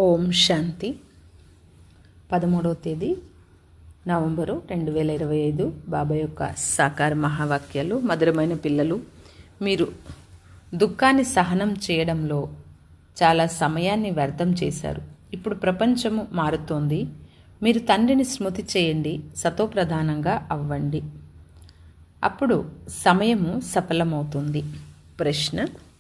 ఓం శాంతి పదమూడవ తేదీ నవంబరు రెండు వేల ఇరవై ఐదు బాబా యొక్క సాకార మహావాక్యాలు మధురమైన పిల్లలు మీరు దుఃఖాన్ని సహనం చేయడంలో చాలా సమయాన్ని వ్యర్థం చేశారు ఇప్పుడు ప్రపంచము మారుతోంది మీరు తండ్రిని స్మృతి చేయండి సతోప్రధానంగా అవ్వండి అప్పుడు సమయము సఫలమవుతుంది ప్రశ్న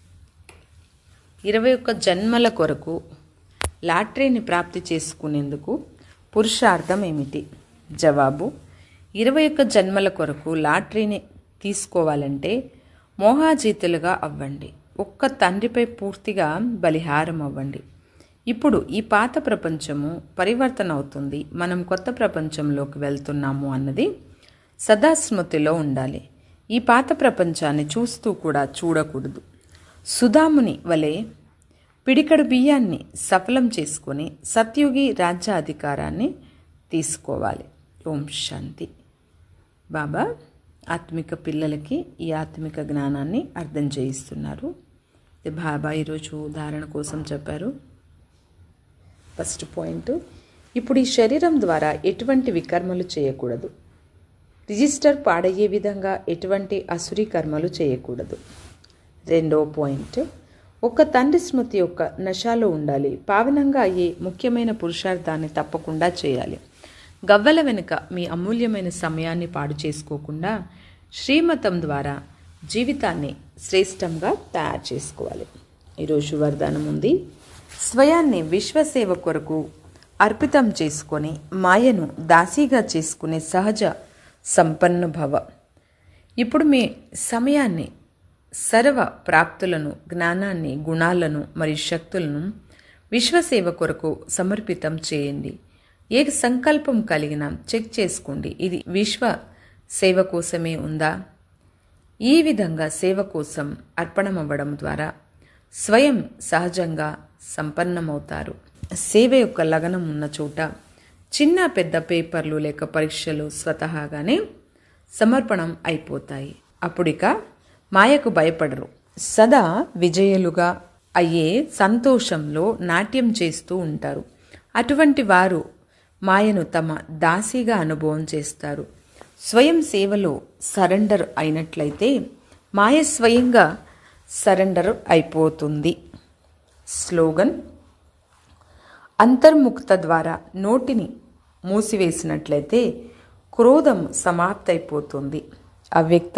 ఇరవై ఒక్క జన్మల కొరకు లాటరీని ప్రాప్తి చేసుకునేందుకు పురుషార్థం ఏమిటి జవాబు ఇరవై ఒక్క జన్మల కొరకు లాటరీని తీసుకోవాలంటే మోహాజీతులుగా అవ్వండి ఒక్క తండ్రిపై పూర్తిగా బలిహారం అవ్వండి ఇప్పుడు ఈ పాత ప్రపంచము పరివర్తన అవుతుంది మనం కొత్త ప్రపంచంలోకి వెళ్తున్నాము అన్నది సదా స్మృతిలో ఉండాలి ఈ పాత ప్రపంచాన్ని చూస్తూ కూడా చూడకూడదు సుధాముని వలె పిడికడు బియ్యాన్ని సఫలం చేసుకొని సత్యుగి రాజ్యాధికారాన్ని తీసుకోవాలి ఓం శాంతి బాబా ఆత్మిక పిల్లలకి ఈ ఆత్మిక జ్ఞానాన్ని అర్థం చేయిస్తున్నారు ఇది బాబా ఈరోజు ఉదాహరణ కోసం చెప్పారు ఫస్ట్ పాయింట్ ఇప్పుడు ఈ శరీరం ద్వారా ఎటువంటి వికర్మలు చేయకూడదు రిజిస్టర్ పాడయ్యే విధంగా ఎటువంటి అసురి కర్మలు చేయకూడదు రెండో పాయింట్ ఒక తండ్రి స్మృతి యొక్క నశాలో ఉండాలి పావనంగా అయ్యే ముఖ్యమైన పురుషార్థాన్ని తప్పకుండా చేయాలి గవ్వల వెనుక మీ అమూల్యమైన సమయాన్ని పాడు చేసుకోకుండా శ్రీమతం ద్వారా జీవితాన్ని శ్రేష్టంగా తయారు చేసుకోవాలి ఈరోజు వరదానం ఉంది స్వయాన్ని విశ్వసేవ కొరకు అర్పితం చేసుకొని మాయను దాసీగా చేసుకునే సహజ సంపన్న భవ ఇప్పుడు మీ సమయాన్ని సర్వ ప్రాప్తులను జ్ఞానాన్ని గుణాలను మరియు శక్తులను విశ్వసేవ కొరకు సమర్పితం చేయండి ఏ సంకల్పం కలిగినా చెక్ చేసుకోండి ఇది విశ్వ సేవ కోసమే ఉందా ఈ విధంగా సేవ కోసం అర్పణమవ్వడం ద్వారా స్వయం సహజంగా సంపన్నమవుతారు సేవ యొక్క లగనం ఉన్న చోట చిన్న పెద్ద పేపర్లు లేక పరీక్షలు స్వతహాగానే సమర్పణం అయిపోతాయి అప్పుడిక మాయకు భయపడరు సదా విజయులుగా అయ్యే సంతోషంలో నాట్యం చేస్తూ ఉంటారు అటువంటి వారు మాయను తమ దాసిగా అనుభవం చేస్తారు స్వయం సేవలో సరెండర్ అయినట్లయితే మాయ స్వయంగా సరెండర్ అయిపోతుంది స్లోగన్ అంతర్ముక్త ద్వారా నోటిని మూసివేసినట్లయితే క్రోధం సమాప్తయిపోతుంది అవ్యక్త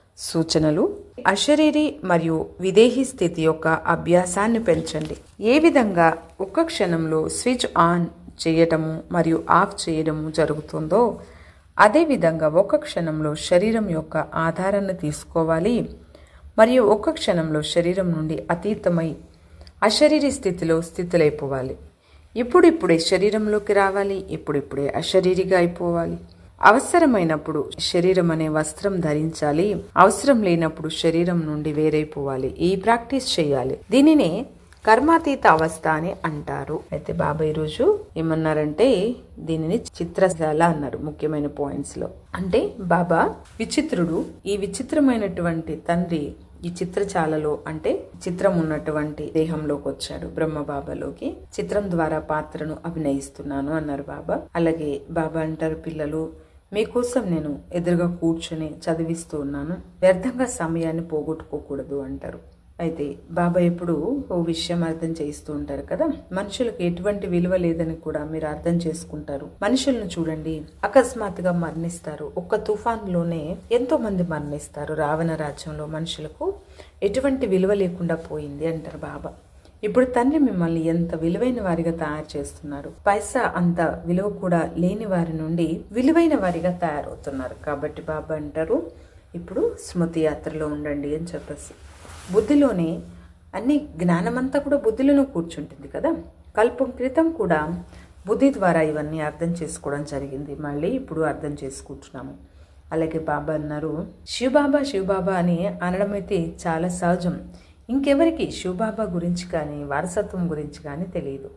సూచనలు అశరీరి మరియు విదేహీ స్థితి యొక్క అభ్యాసాన్ని పెంచండి ఏ విధంగా ఒక్క క్షణంలో స్విచ్ ఆన్ చేయటము మరియు ఆఫ్ చేయడము జరుగుతుందో అదేవిధంగా ఒక క్షణంలో శరీరం యొక్క ఆధారాన్ని తీసుకోవాలి మరియు ఒక్క క్షణంలో శరీరం నుండి అతీతమై అశరీరి స్థితిలో స్థితులైపోవాలి ఇప్పుడిప్పుడే శరీరంలోకి రావాలి ఇప్పుడిప్పుడే అశరీరిగా అయిపోవాలి అవసరమైనప్పుడు శరీరం అనే వస్త్రం ధరించాలి అవసరం లేనప్పుడు శరీరం నుండి వేరైపోవాలి ఈ ప్రాక్టీస్ చేయాలి దీనినే కర్మాతీత అవస్థ అని అంటారు అయితే బాబా ఈరోజు ఏమన్నారంటే దీనిని చిత్రశాల అన్నారు ముఖ్యమైన పాయింట్స్ లో అంటే బాబా విచిత్రుడు ఈ విచిత్రమైనటువంటి తండ్రి ఈ చిత్రచాలలో అంటే చిత్రం ఉన్నటువంటి దేహంలోకి వచ్చాడు బ్రహ్మ బాబాలోకి చిత్రం ద్వారా పాత్రను అభినయిస్తున్నాను అన్నారు బాబా అలాగే బాబా అంటారు పిల్లలు మీకోసం నేను ఎదురుగా కూర్చొని చదివిస్తూ ఉన్నాను వ్యర్థంగా సమయాన్ని పోగొట్టుకోకూడదు అంటారు అయితే బాబా ఎప్పుడు ఓ విషయం అర్థం చేయిస్తూ ఉంటారు కదా మనుషులకు ఎటువంటి విలువ లేదని కూడా మీరు అర్థం చేసుకుంటారు మనుషులను చూడండి అకస్మాత్తుగా మరణిస్తారు ఒక్క తుఫాన్లోనే ఎంతో మంది మరణిస్తారు రావణ రాజ్యంలో మనుషులకు ఎటువంటి విలువ లేకుండా పోయింది అంటారు బాబా ఇప్పుడు తండ్రి మిమ్మల్ని ఎంత విలువైన వారిగా తయారు చేస్తున్నారు పైసా అంత విలువ కూడా లేని వారి నుండి విలువైన వారిగా తయారవుతున్నారు కాబట్టి బాబా అంటారు ఇప్పుడు స్మృతి యాత్రలో ఉండండి అని చెప్పేసి బుద్ధిలోనే అన్ని జ్ఞానమంతా కూడా బుద్ధిలోనూ కూర్చుంటుంది కదా కల్పం క్రితం కూడా బుద్ధి ద్వారా ఇవన్నీ అర్థం చేసుకోవడం జరిగింది మళ్ళీ ఇప్పుడు అర్థం చేసుకుంటున్నాము అలాగే బాబా అన్నారు శివబాబా శివబాబా అని అనడం అయితే చాలా సహజం ఇంకెవరికి శివబాబా గురించి కానీ వారసత్వం గురించి కానీ తెలియదు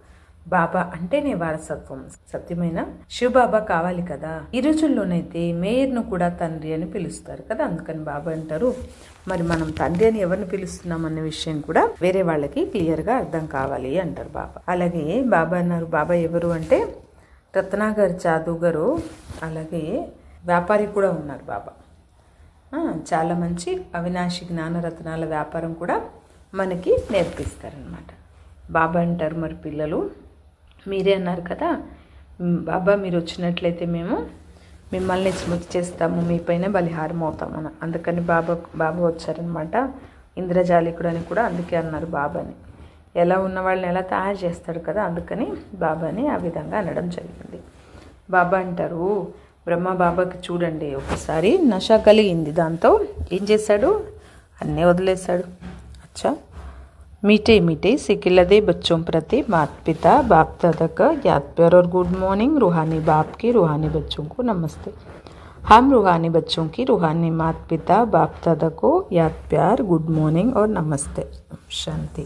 బాబా అంటేనే వారసత్వం సత్యమైన శివబాబా కావాలి కదా ఈ రోజుల్లోనైతే మేయర్ను కూడా తండ్రి అని పిలుస్తారు కదా అందుకని బాబా అంటారు మరి మనం తండ్రి అని ఎవరిని పిలుస్తున్నాం అన్న విషయం కూడా వేరే వాళ్ళకి క్లియర్ గా అర్థం కావాలి అంటారు బాబా అలాగే బాబా అన్నారు బాబా ఎవరు అంటే రత్నాగర్ జాదూగరు అలాగే వ్యాపారి కూడా ఉన్నారు బాబా ఆ, చాలా మంచి అవినాశి జ్ఞానరత్నాల వ్యాపారం కూడా మనకి నేర్పిస్తారనమాట బాబా అంటారు మరి పిల్లలు మీరే అన్నారు కదా "మ్, బాబా మీరు వచ్చినట్లయితే మేము మిమ్మల్ని స్మృతి చేస్తాము మీ పైన బలిహారం అవుతామని అందుకని బాబా బాబా వచ్చారనమాట ఇంద్రజాలికుడు అని కూడా అందుకే అన్నారు బాబాని ఎలా ఉన్న వాళ్ళని ఎలా తయారు చేస్తాడు కదా అందుకని బాబాని ఆ విధంగా అనడం జరిగింది బాబా అంటారు బ్రహ్మ బాబాకి చూడండి ఒకసారి నష కలిగింది దాంతో ఏం చేశాడు అన్నీ వదిలేశాడు అచ్చా मीठे मीठे सिकिलदे बच्चों प्रति माता पिता बाप दादा का याद प्यार और गुड मॉर्निंग रूहानी बाप के रूहानी बच्चों को नमस्ते हम रूहानी बच्चों की रूहानी माता पिता बाप दादा को याद प्यार गुड मॉर्निंग और नमस्ते शांति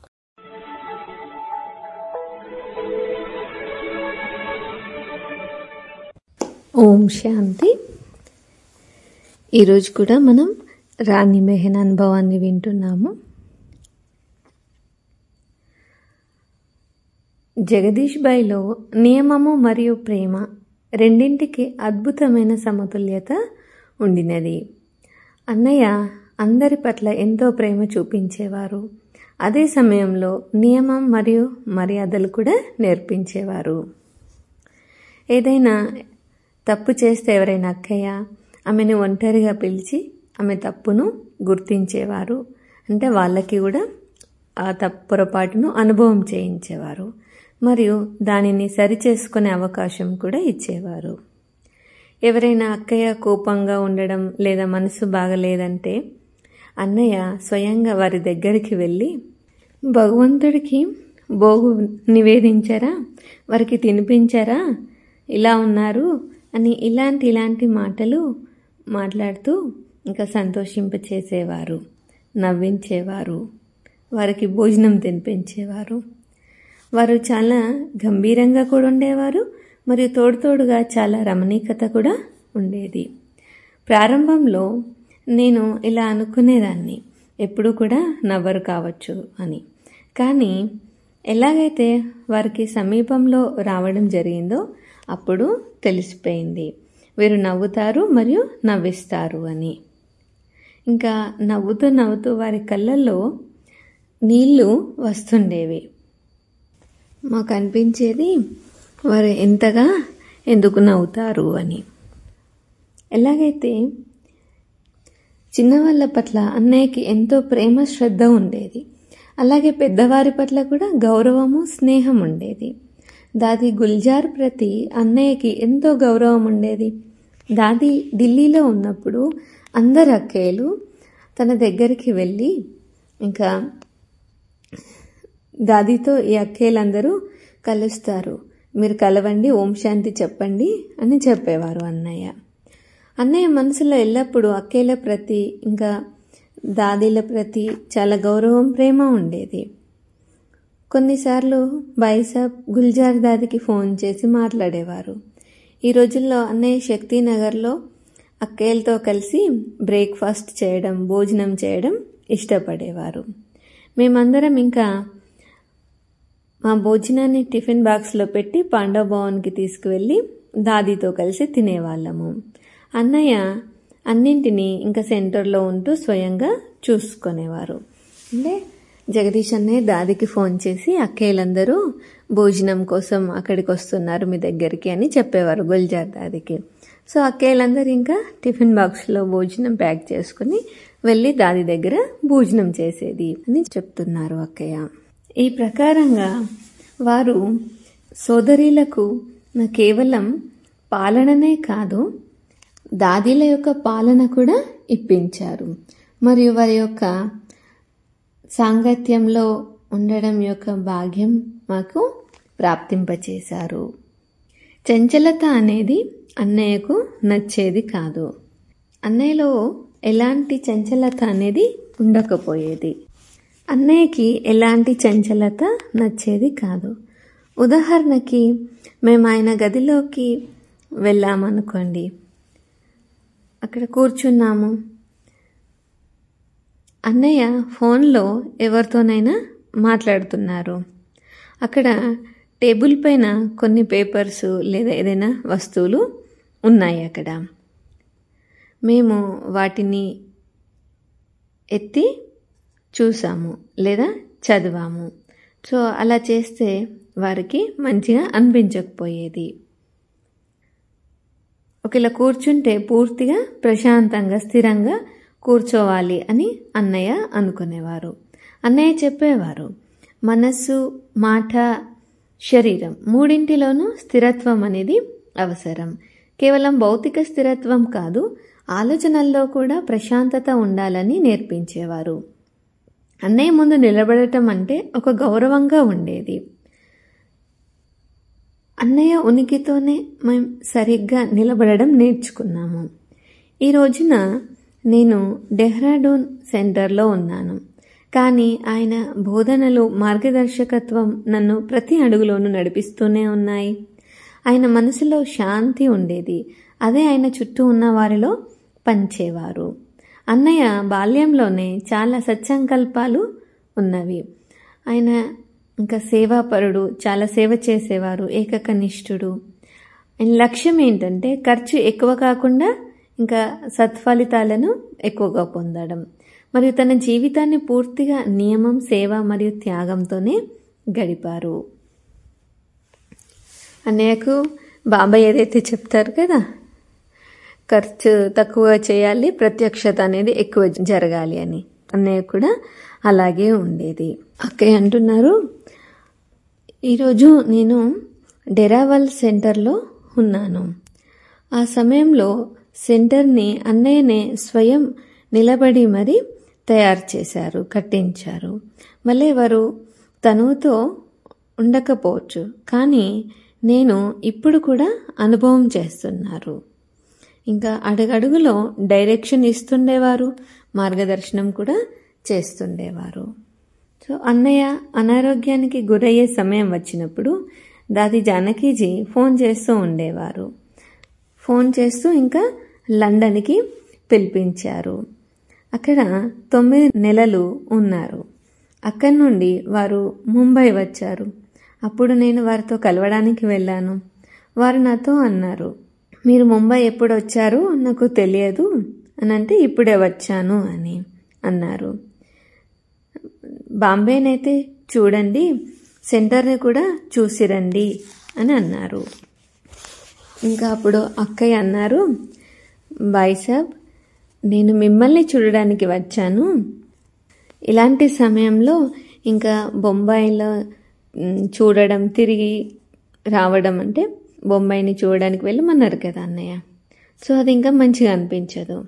ఓం శాంతి ఈరోజు కూడా మనం రాణి మెహన్ అనుభవాన్ని వింటున్నాము జగదీష్ బాయ్లో నియమము మరియు ప్రేమ రెండింటికి అద్భుతమైన సమతుల్యత ఉండినది అన్నయ్య అందరి పట్ల ఎంతో ప్రేమ చూపించేవారు అదే సమయంలో నియమం మరియు మర్యాదలు కూడా నేర్పించేవారు ఏదైనా తప్పు చేస్తే ఎవరైనా అక్కయ్య ఆమెను ఒంటరిగా పిలిచి ఆమె తప్పును గుర్తించేవారు అంటే వాళ్ళకి కూడా ఆ తప్పు పొరపాటును అనుభవం చేయించేవారు మరియు దానిని సరిచేసుకునే అవకాశం కూడా ఇచ్చేవారు ఎవరైనా అక్కయ్య కోపంగా ఉండడం లేదా మనసు బాగలేదంటే అన్నయ్య స్వయంగా వారి దగ్గరికి వెళ్ళి భగవంతుడికి భోగు నివేదించారా వారికి తినిపించారా ఇలా ఉన్నారు అని ఇలాంటి ఇలాంటి మాటలు మాట్లాడుతూ ఇంకా సంతోషింపచేసేవారు నవ్వించేవారు వారికి భోజనం తినిపించేవారు వారు చాలా గంభీరంగా కూడా ఉండేవారు మరియు తోడు తోడుగా చాలా రమణీకత కూడా ఉండేది ప్రారంభంలో నేను ఇలా అనుకునేదాన్ని ఎప్పుడు కూడా నవ్వరు కావచ్చు అని కానీ ఎలాగైతే వారికి సమీపంలో రావడం జరిగిందో అప్పుడు తెలిసిపోయింది వీరు నవ్వుతారు మరియు నవ్విస్తారు అని ఇంకా నవ్వుతూ నవ్వుతూ వారి కళ్ళల్లో నీళ్లు వస్తుండేవి మాకు అనిపించేది వారు ఎంతగా ఎందుకు నవ్వుతారు అని ఎలాగైతే చిన్నవాళ్ళ పట్ల అన్నయ్యకి ఎంతో ప్రేమ శ్రద్ధ ఉండేది అలాగే పెద్దవారి పట్ల కూడా గౌరవము స్నేహం ఉండేది దాది గుల్జార్ ప్రతి అన్నయ్యకి ఎంతో గౌరవం ఉండేది దాది ఢిల్లీలో ఉన్నప్పుడు అందరు అక్కయ్యలు తన దగ్గరికి వెళ్ళి ఇంకా దాదితో ఈ అక్కయ్యలందరూ కలుస్తారు మీరు కలవండి ఓం శాంతి చెప్పండి అని చెప్పేవారు అన్నయ్య అన్నయ్య మనసులో ఎల్లప్పుడూ అక్కేల ప్రతి ఇంకా దాదీల ప్రతి చాలా గౌరవం ప్రేమ ఉండేది కొన్నిసార్లు బైసాబ్ గుల్జార్ దాదికి ఫోన్ చేసి మాట్లాడేవారు ఈ రోజుల్లో అన్నయ్య శక్తినగర్లో అక్కయ్యలతో కలిసి బ్రేక్ఫాస్ట్ చేయడం భోజనం చేయడం ఇష్టపడేవారు మేమందరం ఇంకా మా భోజనాన్ని టిఫిన్ బాక్స్లో పెట్టి పాండవ భవన్కి తీసుకువెళ్ళి దాదితో కలిసి తినేవాళ్ళము అన్నయ్య అన్నింటినీ ఇంకా సెంటర్లో ఉంటూ స్వయంగా చూసుకునేవారు అంటే జగదీష్ అన్నయ్య దాదికి ఫోన్ చేసి అక్కయ్యలందరూ భోజనం కోసం అక్కడికి వస్తున్నారు మీ దగ్గరికి అని చెప్పేవారు గుల్జార్ దాదికి సో అక్కయ్యలందరూ ఇంకా టిఫిన్ బాక్స్లో భోజనం ప్యాక్ చేసుకుని వెళ్ళి దాది దగ్గర భోజనం చేసేది అని చెప్తున్నారు అక్కయ్య ఈ ప్రకారంగా వారు సోదరీలకు కేవలం పాలననే కాదు దాదీల యొక్క పాలన కూడా ఇప్పించారు మరియు వారి యొక్క సాంగత్యంలో ఉండడం యొక్క భాగ్యం మాకు ప్రాప్తింపచేశారు చంచలత అనేది అన్నయ్యకు నచ్చేది కాదు అన్నయ్యలో ఎలాంటి చంచలత అనేది ఉండకపోయేది అన్నయ్యకి ఎలాంటి చంచలత నచ్చేది కాదు ఉదాహరణకి మేము ఆయన గదిలోకి వెళ్ళామనుకోండి అక్కడ కూర్చున్నాము అన్నయ్య ఫోన్లో ఎవరితోనైనా మాట్లాడుతున్నారు అక్కడ టేబుల్ పైన కొన్ని పేపర్స్ లేదా ఏదైనా వస్తువులు ఉన్నాయి అక్కడ మేము వాటిని ఎత్తి చూసాము లేదా చదివాము సో అలా చేస్తే వారికి మంచిగా అనిపించకపోయేది ఒకవేళ కూర్చుంటే పూర్తిగా ప్రశాంతంగా స్థిరంగా కూర్చోవాలి అని అన్నయ్య అనుకునేవారు అన్నయ్య చెప్పేవారు మనస్సు మాట శరీరం మూడింటిలోనూ స్థిరత్వం అనేది అవసరం కేవలం భౌతిక స్థిరత్వం కాదు ఆలోచనల్లో కూడా ప్రశాంతత ఉండాలని నేర్పించేవారు అన్నయ్య ముందు నిలబడటం అంటే ఒక గౌరవంగా ఉండేది అన్నయ్య ఉనికితోనే మేము సరిగ్గా నిలబడడం నేర్చుకున్నాము ఈ రోజున నేను డెహ్రాడూన్ సెంటర్లో ఉన్నాను కానీ ఆయన బోధనలు మార్గదర్శకత్వం నన్ను ప్రతి అడుగులోనూ నడిపిస్తూనే ఉన్నాయి ఆయన మనసులో శాంతి ఉండేది అదే ఆయన చుట్టూ ఉన్న వారిలో పంచేవారు అన్నయ్య బాల్యంలోనే చాలా సత్సంకల్పాలు ఉన్నవి ఆయన ఇంకా సేవాపరుడు చాలా సేవ చేసేవారు ఏకకనిష్ఠుడు ఆయన లక్ష్యం ఏంటంటే ఖర్చు ఎక్కువ కాకుండా ఇంకా సత్ఫలితాలను ఎక్కువగా పొందడం మరియు తన జీవితాన్ని పూర్తిగా నియమం సేవ మరియు త్యాగంతోనే గడిపారు అన్నయ్యకు బాబాయ్ ఏదైతే చెప్తారు కదా ఖర్చు తక్కువ చేయాలి ప్రత్యక్షత అనేది ఎక్కువ జరగాలి అని అన్నయ్య కూడా అలాగే ఉండేది అక్కయ్య అంటున్నారు ఈరోజు నేను డెరావల్ సెంటర్లో ఉన్నాను ఆ సమయంలో సెంటర్ని అన్నయ్యనే స్వయం నిలబడి మరి తయారు చేశారు కట్టించారు మళ్ళీ వారు తనువుతో ఉండకపోవచ్చు కానీ నేను ఇప్పుడు కూడా అనుభవం చేస్తున్నారు ఇంకా అడుగడుగులో డైరెక్షన్ ఇస్తుండేవారు మార్గదర్శనం కూడా చేస్తుండేవారు సో అన్నయ్య అనారోగ్యానికి గురయ్యే సమయం వచ్చినప్పుడు దాది జానకీజీ ఫోన్ చేస్తూ ఉండేవారు ఫోన్ చేస్తూ ఇంకా లండన్కి పిలిపించారు అక్కడ తొమ్మిది నెలలు ఉన్నారు అక్కడి నుండి వారు ముంబై వచ్చారు అప్పుడు నేను వారితో కలవడానికి వెళ్ళాను వారు నాతో అన్నారు మీరు ముంబై ఎప్పుడు వచ్చారు నాకు తెలియదు అని అంటే ఇప్పుడే వచ్చాను అని అన్నారు బాంబేనైతే చూడండి సెంటర్ని కూడా చూసిరండి అని అన్నారు ఇంకా అప్పుడు అక్కయ్య అన్నారు బాయ్ సాబ్ నేను మిమ్మల్ని చూడడానికి వచ్చాను ఇలాంటి సమయంలో ఇంకా బొంబాయిలో మ్, చూడడం తిరిగి రావడం అంటే బొంబాయిని చూడడానికి వెళ్ళమన్నారు కదా అన్నయ్య సో అది ఇంకా మంచిగా అనిపించదు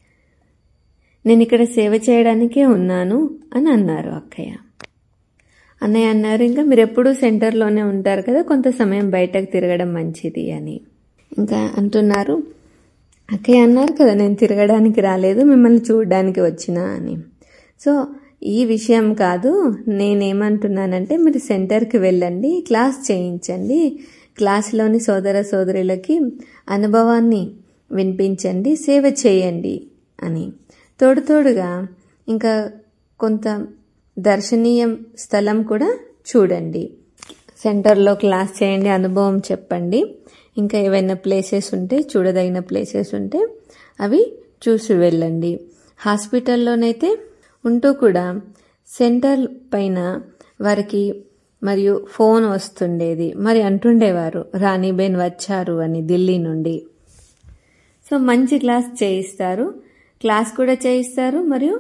నేను ఇక్కడ సేవ చేయడానికే ఉన్నాను అని అన్నారు అక్కయ్య అన్నయ్య అన్నారు ఇంకా మీరు ఎప్పుడూ సెంటర్లోనే ఉంటారు కదా కొంత సమయం బయటకు తిరగడం మంచిది అని ఇంకా అంటున్నారు అక్కయ్య అన్నారు కదా నేను తిరగడానికి రాలేదు మిమ్మల్ని చూడడానికి వచ్చిన అని సో ఈ విషయం కాదు నేనేమంటున్నానంటే మీరు సెంటర్కి వెళ్ళండి క్లాస్ చేయించండి క్లాస్లోని సోదర సోదరులకి అనుభవాన్ని వినిపించండి సేవ చేయండి అని తోడు తోడుగా ఇంకా కొంత దర్శనీయం స్థలం కూడా చూడండి సెంటర్లో క్లాస్ చేయండి అనుభవం చెప్పండి ఇంకా ఏవైనా ప్లేసెస్ ఉంటే చూడదగిన ప్లేసెస్ ఉంటే అవి చూసి వెళ్ళండి హాస్పిటల్లోనైతే ఉంటూ కూడా సెంటర్ పైన వారికి మరియు ఫోన్ వస్తుండేది మరి అంటుండేవారు రాణిబేన్ వచ్చారు అని ఢిల్లీ నుండి సో మంచి క్లాస్ చేయిస్తారు క్లాస్ కూడా చేయిస్తారు మరియు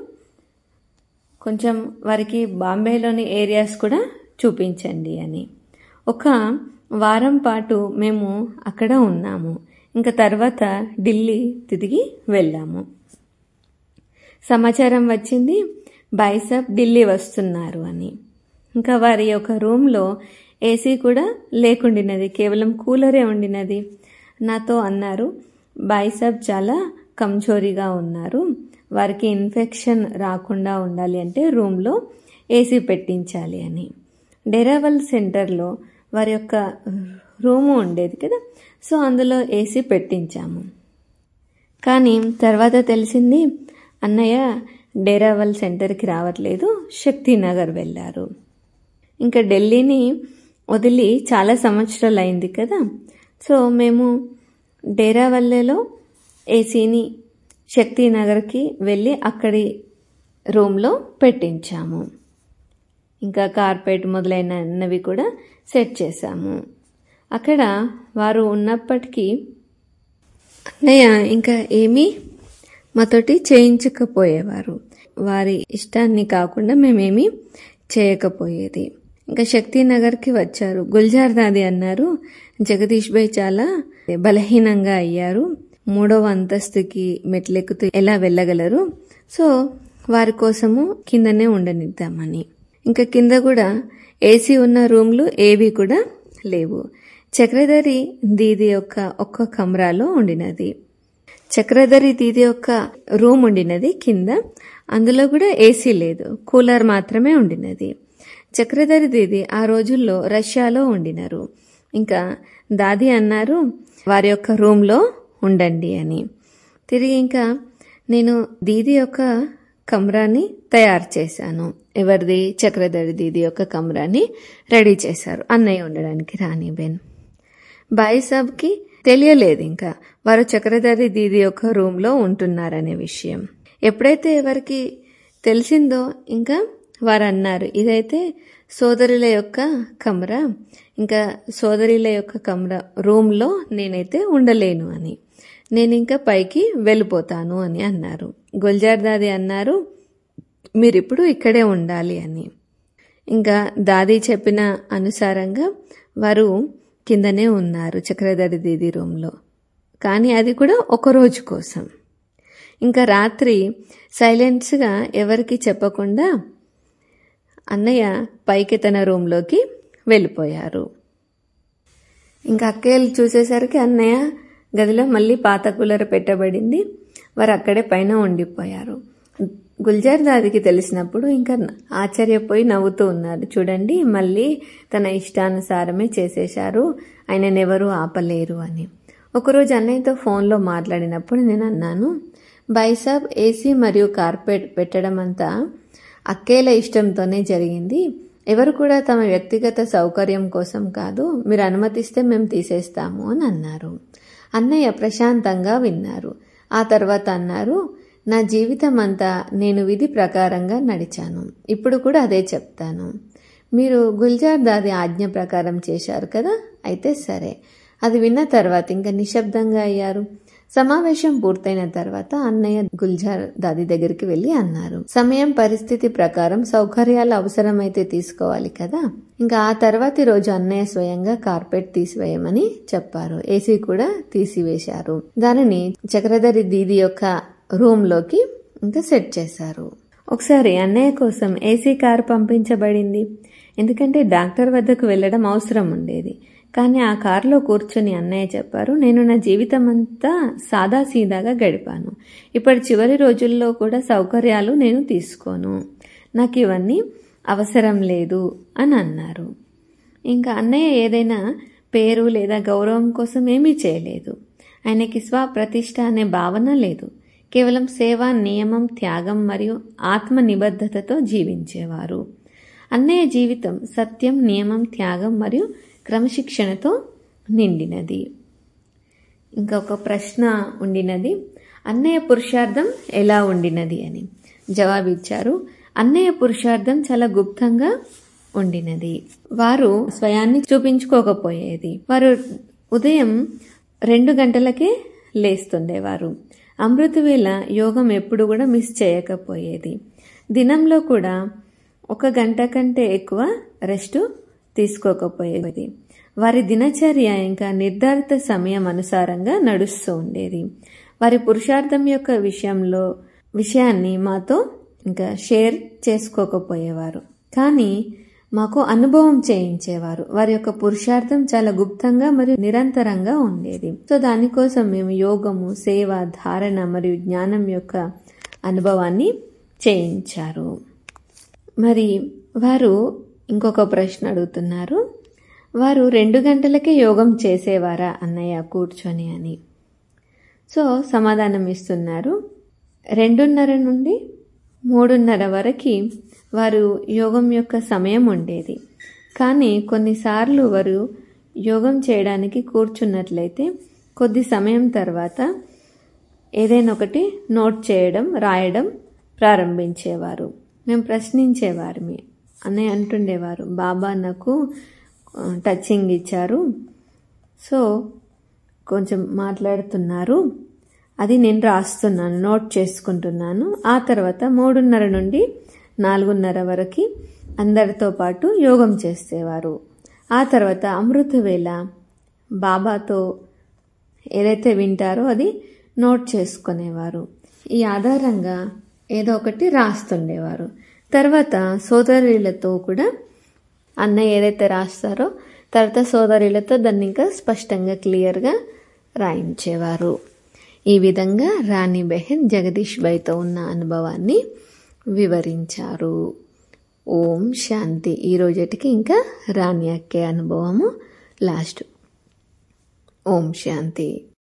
కొంచెం వారికి బాంబేలోని ఏరియాస్ కూడా చూపించండి అని ఒక వారం పాటు మేము అక్కడ ఉన్నాము ఇంకా తర్వాత ఢిల్లీ తిరిగి వెళ్ళాము సమాచారం వచ్చింది బైసప్ ఢిల్లీ వస్తున్నారు అని ఇంకా వారి యొక్క రూమ్లో ఏసీ కూడా లేకుండినది కేవలం కూలరే ఉండినది నాతో అన్నారు బైసప్ చాలా కంజోరీగా ఉన్నారు వారికి ఇన్ఫెక్షన్ రాకుండా ఉండాలి అంటే రూమ్లో ఏసీ పెట్టించాలి అని డెరావల్ సెంటర్లో వారి యొక్క రూము ఉండేది కదా సో అందులో ఏసీ పెట్టించాము కానీ తర్వాత తెలిసింది అన్నయ్య డేరావల్ సెంటర్కి రావట్లేదు శక్తినగర్ వెళ్ళారు ఇంకా ఢిల్లీని వదిలి చాలా సంవత్సరాలు అయింది కదా సో మేము డేరావల్లేలో ఏసీని శక్తినగర్కి వెళ్ళి అక్కడి రూమ్లో పెట్టించాము ఇంకా కార్పెట్ మొదలైనవి కూడా సెట్ చేశాము అక్కడ వారు ఉన్నప్పటికీ అన్నయ్య ఇంకా ఏమీ మాతోటి చేయించకపోయేవారు వారి ఇష్టాన్ని కాకుండా మేమేమీ చేయకపోయేది ఇంకా శక్తినగర్కి వచ్చారు గుల్జార్ దాది అన్నారు జగదీష్ భాయ్ చాలా బలహీనంగా అయ్యారు మూడవ అంతస్తుకి మెట్లెక్కుతూ ఎలా వెళ్ళగలరు సో వారి కోసము కిందనే ఉండనిద్దామని ఇంకా కింద కూడా ఏసీ ఉన్న రూమ్లు ఏవి కూడా లేవు చక్రధరి దీది యొక్క ఒక్క కమరాలో ఉండినది చక్రధరి దీది యొక్క రూమ్ ఉండినది కింద అందులో కూడా ఏసీ లేదు కూలర్ మాత్రమే ఉండినది చక్రధరి దీది ఆ రోజుల్లో రష్యాలో ఉండినారు ఇంకా దాది అన్నారు వారి యొక్క రూమ్లో ఉండండి అని తిరిగి ఇంకా నేను దీది యొక్క కమరాని తయారు చేశాను ఎవరిది చక్రధరి దీది యొక్క కమరాని రెడీ చేశారు అన్నయ్య ఉండడానికి రాణిబేన్ బాయ్ సాబ్కి తెలియలేదు ఇంకా వారు చక్రధరి దీది యొక్క రూమ్లో ఉంటున్నారనే విషయం ఎప్పుడైతే ఎవరికి తెలిసిందో ఇంకా వారు అన్నారు ఇదైతే సోదరుల యొక్క కమరా ఇంకా సోదరుల యొక్క కమరా రూమ్లో నేనైతే ఉండలేను అని నేను ఇంకా పైకి వెళ్ళిపోతాను అని అన్నారు గుల్జార్ దాది అన్నారు మీరిప్పుడు ఇక్కడే ఉండాలి అని ఇంకా దాది చెప్పిన అనుసారంగా వారు కిందనే ఉన్నారు చక్రధరి దీది రూమ్లో కానీ అది కూడా ఒక రోజు కోసం ఇంకా రాత్రి సైలెన్స్గా ఎవరికి చెప్పకుండా అన్నయ్య పైకి తన రూమ్లోకి వెళ్ళిపోయారు ఇంకా అక్కయ్యలు చూసేసరికి అన్నయ్య గదిలో మళ్ళీ పాత కూలర్ పెట్టబడింది వారు అక్కడే పైన ఉండిపోయారు గుల్జార్ దాదికి తెలిసినప్పుడు ఇంకా ఆశ్చర్యపోయి నవ్వుతూ ఉన్నారు చూడండి మళ్ళీ తన ఇష్టానుసారమే చేసేశారు ఆయననెవరూ ఆపలేరు అని ఒకరోజు అన్నయ్యతో ఫోన్లో మాట్లాడినప్పుడు నేను అన్నాను బైసాబ్ ఏసీ మరియు కార్పెట్ పెట్టడం అంతా అక్కేల ఇష్టంతోనే జరిగింది ఎవరు కూడా తమ వ్యక్తిగత సౌకర్యం కోసం కాదు మీరు అనుమతిస్తే మేము తీసేస్తాము అని అన్నారు అన్నయ్య ప్రశాంతంగా విన్నారు ఆ తర్వాత అన్నారు నా జీవితం అంతా నేను విధి ప్రకారంగా నడిచాను ఇప్పుడు కూడా అదే చెప్తాను మీరు గుల్జార్ దాది ఆజ్ఞ ప్రకారం చేశారు కదా అయితే సరే అది విన్న తర్వాత ఇంకా నిశ్శబ్దంగా అయ్యారు సమావేశం పూర్తయిన తర్వాత అన్నయ్య గుల్జార్ దాది దగ్గరికి వెళ్ళి అన్నారు సమయం పరిస్థితి ప్రకారం సౌకర్యాలు అవసరమైతే తీసుకోవాలి కదా ఇంకా ఆ తర్వాతి రోజు అన్నయ్య స్వయంగా కార్పెట్ తీసివేయమని చెప్పారు ఏసీ కూడా తీసివేశారు దానిని చక్రధరి దీది యొక్క రూమ్ లోకి ఇంకా సెట్ చేశారు ఒకసారి అన్నయ్య కోసం ఏసీ కారు పంపించబడింది ఎందుకంటే డాక్టర్ వద్దకు వెళ్ళడం అవసరం ఉండేది కానీ ఆ కారులో కూర్చొని అన్నయ్య చెప్పారు నేను నా జీవితం అంతా సాదాసీదాగా గడిపాను ఇప్పటి చివరి రోజుల్లో కూడా సౌకర్యాలు నేను తీసుకోను నాకు ఇవన్నీ అవసరం లేదు అని అన్నారు ఇంకా అన్నయ్య ఏదైనా పేరు లేదా గౌరవం కోసం ఏమీ చేయలేదు ఆయనకి స్వప్రతిష్ట అనే భావన లేదు కేవలం సేవ నియమం త్యాగం మరియు ఆత్మ నిబద్ధతతో జీవించేవారు అన్నయ్య జీవితం సత్యం నియమం త్యాగం మరియు క్రమశిక్షణతో నిండినది ఇంకొక ప్రశ్న ఉండినది అన్నయ్య పురుషార్థం ఎలా ఉండినది అని జవాబిచ్చారు అన్నయ్య పురుషార్థం చాలా గుప్తంగా ఉండినది వారు స్వయాన్ని చూపించుకోకపోయేది వారు ఉదయం రెండు గంటలకే లేస్తుండేవారు అమృతవేళ యోగం ఎప్పుడు కూడా మిస్ చేయకపోయేది దినంలో కూడా ఒక గంట కంటే ఎక్కువ రెస్ట్ తీసుకోకపోయేది వారి దినచర్య ఇంకా నిర్ధారిత సమయం అనుసారంగా నడుస్తూ ఉండేది వారి పురుషార్థం యొక్క విషయంలో విషయాన్ని మాతో ఇంకా షేర్ చేసుకోకపోయేవారు కానీ మాకు అనుభవం చేయించేవారు వారి యొక్క పురుషార్థం చాలా గుప్తంగా మరియు నిరంతరంగా ఉండేది సో దానికోసం మేము యోగము సేవ ధారణ మరియు జ్ఞానం యొక్క అనుభవాన్ని చేయించారు మరి వారు ఇంకొక ప్రశ్న అడుగుతున్నారు వారు రెండు గంటలకే యోగం చేసేవారా అన్నయ్య కూర్చొని అని సో సమాధానం ఇస్తున్నారు రెండున్నర నుండి మూడున్నర వరకు వారు యోగం యొక్క సమయం ఉండేది కానీ కొన్నిసార్లు వారు యోగం చేయడానికి కూర్చున్నట్లయితే కొద్ది సమయం తర్వాత ఏదైనా ఒకటి నోట్ చేయడం రాయడం ప్రారంభించేవారు మేము ప్రశ్నించేవారిమి అని అంటుండేవారు బాబా నాకు ఆ, టచింగ్ ఇచ్చారు సో కొంచెం మాట్లాడుతున్నారు అది నేను రాస్తున్నాను నోట్ చేసుకుంటున్నాను ఆ తర్వాత మూడున్నర నుండి నాలుగున్నర వరకు అందరితో పాటు యోగం చేసేవారు ఆ తర్వాత అమృత వేళ బాబాతో ఏదైతే వింటారో అది నోట్ చేసుకునేవారు ఈ ఆధారంగా ఏదో ఒకటి రాస్తుండేవారు తర్వాత సోదరులతో కూడా అన్నయ్య ఏదైతే రాస్తారో తర్వాత సోదరులతో దాన్ని ఇంకా స్పష్టంగా క్లియర్గా రాయించేవారు ఈ విధంగా రాణి బెహన్ జగదీష్ బైతో ఉన్న అనుభవాన్ని వివరించారు ఓం శాంతి ఈ రోజుటికి ఇంకా రాణి అక్కే అనుభవము లాస్ట్ ఓం శాంతి